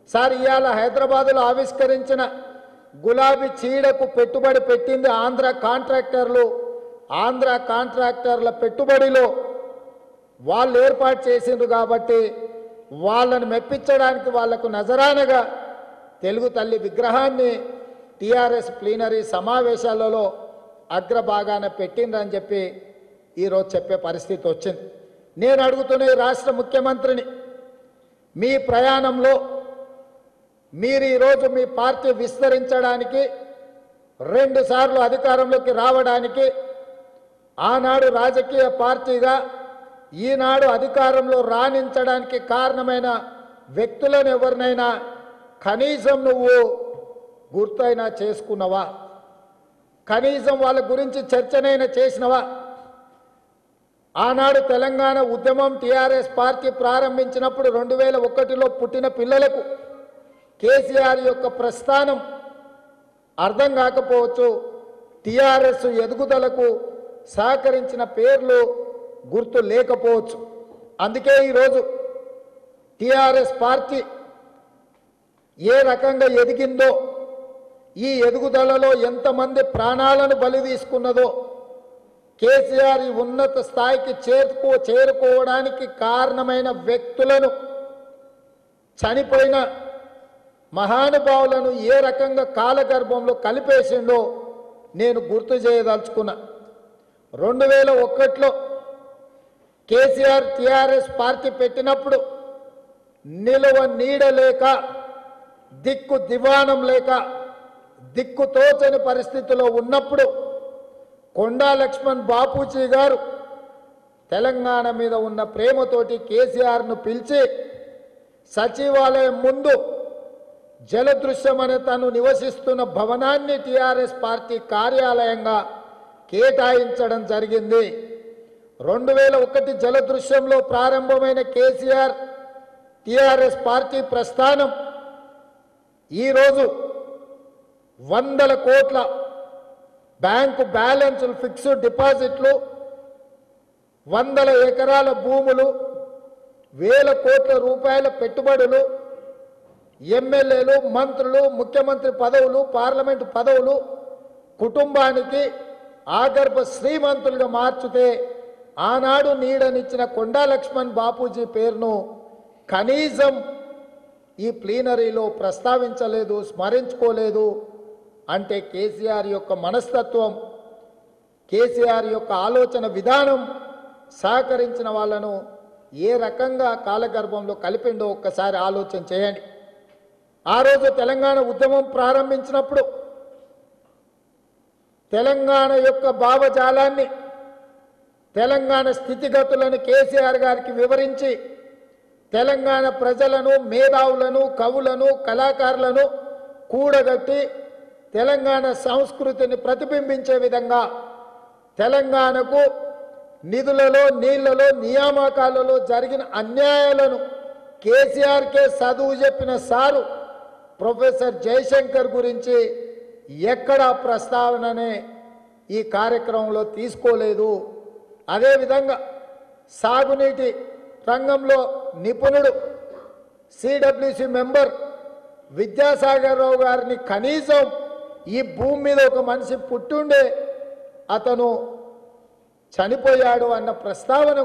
sir ఇవాళ హైదరాబాదులో ఆవిష్కరించిన గులాబీ చీడకు పెట్టుబడి పెట్టింది ఆంధ్ర కాంట్రాక్టర్లు ఆంధ్ర కాంట్రాక్టర్ల పెట్టుబడిలో వాళ్ళు ఏర్పాటు చేసిండ్రు కాబట్టి వాళ్ళని మెప్పించడానికి వాళ్లకు నజరానగా తెలుగు తల్లి విగ్రహాన్ని టీఆర్ఎస్ ప్లీనరీ సమావేశాలలో అగ్రభాగాన పెట్టిండ్రని చెప్పి ఈరోజు చెప్పే పరిస్థితి వచ్చింది నేను అడుగుతున్న ఈ రాష్ట్ర ముఖ్యమంత్రిని మీ ప్రయాణంలో మీరు ఈరోజు మీ పార్టీ విస్తరించడానికి రెండుసార్లు అధికారంలోకి రావడానికి ఆనాడు రాజకీయ పార్టీగా ఈనాడు అధికారంలో రాణించడానికి కారణమైన వ్యక్తులను ఎవరినైనా కనీసం నువ్వు గుర్తైనా చేసుకున్నవా కనీసం వాళ్ళ గురించి చర్చనైనా చేసినవా ఆనాడు తెలంగాణ ఉద్యమం టీఆర్ఎస్ పార్టీ ప్రారంభించినప్పుడు రెండు వేల ఒకటిలో పుట్టిన పిల్లలకు కేసీఆర్ యొక్క ప్రస్థానం అర్థం కాకపోవచ్చు టీఆర్ఎస్ ఎదుగుదలకు సహకరించిన పేర్లు గుర్తు లేకపోవచ్చు అందుకే ఈరోజు టీఆర్ఎస్ పార్టీ ఏ రకంగా ఎదిగిందో ఈ ఎదుగుదలలో ఎంతమంది ప్రాణాలను బలి తీసుకున్నదో కేసీఆర్ ఈ ఉన్నత స్థాయికి చేరుకో చేరుకోవడానికి కారణమైన వ్యక్తులను చనిపోయిన మహానుభావులను ఏ రకంగా కాలగర్భంలో కలిపేసిండో నేను గుర్తు చేయదలుచుకున్నా రెండు వేల ఒకటిలో కేసీఆర్ టీఆర్ఎస్ పార్టీ పెట్టినప్పుడు నిలువ నీడ లేక దిక్కు దివాణం లేక దిక్కు తోచని పరిస్థితిలో ఉన్నప్పుడు కొండా లక్ష్మణ్ బాపూజీ గారు తెలంగాణ మీద ఉన్న ప్రేమతోటి కేసీఆర్ను పిలిచి సచివాలయం ముందు జలదృశ్యం అనే తను నివసిస్తున్న భవనాన్ని టీఆర్ఎస్ పార్టీ కార్యాలయంగా కేటాయించడం జరిగింది రెండు వేల ఒకటి జలదృశ్యంలో ప్రారంభమైన కేసీఆర్ టీఆర్ఎస్ పార్టీ ప్రస్థానం ఈరోజు వందల కోట్ల బ్యాంకు బ్యాలెన్సులు ఫిక్స్డ్ డిపాజిట్లు వందల ఎకరాల భూములు వేల కోట్ల రూపాయల పెట్టుబడులు ఎమ్మెల్యేలు మంత్రులు ముఖ్యమంత్రి పదవులు పార్లమెంటు పదవులు కుటుంబానికి ఆగర్భ శ్రీమంతులుగా మార్చితే ఆనాడు నీడనిచ్చిన కొండా లక్ష్మణ్ బాపూజీ పేరును కనీసం ఈ ప్లీనరీలో ప్రస్తావించలేదు స్మరించుకోలేదు అంటే కేసీఆర్ యొక్క మనస్తత్వం కేసీఆర్ యొక్క ఆలోచన విధానం సహకరించిన వాళ్ళను ఏ రకంగా కాలగర్భంలో కలిపిండో ఒక్కసారి ఆలోచన చేయండి ఆ రోజు తెలంగాణ ఉద్యమం ప్రారంభించినప్పుడు తెలంగాణ యొక్క భావజాలాన్ని తెలంగాణ స్థితిగతులను కేసీఆర్ గారికి వివరించి తెలంగాణ ప్రజలను మేధావులను కవులను కళాకారులను కూడగట్టి తెలంగాణ సంస్కృతిని ప్రతిబింబించే విధంగా తెలంగాణకు నిధులలో నీళ్లలో నియామకాలలో జరిగిన అన్యాయాలను కేసీఆర్కే చదువు చెప్పిన సారు ప్రొఫెసర్ జయశంకర్ గురించి ఎక్కడా ప్రస్తావననే ఈ కార్యక్రమంలో తీసుకోలేదు అదేవిధంగా సాగునీటి రంగంలో నిపుణుడు సిడబ్ల్యూసి మెంబర్ విద్యాసాగర్ రావు గారిని కనీసం ఈ భూమి మీద ఒక మనిషి పుట్టుండే అతను చనిపోయాడు అన్న ప్రస్తావన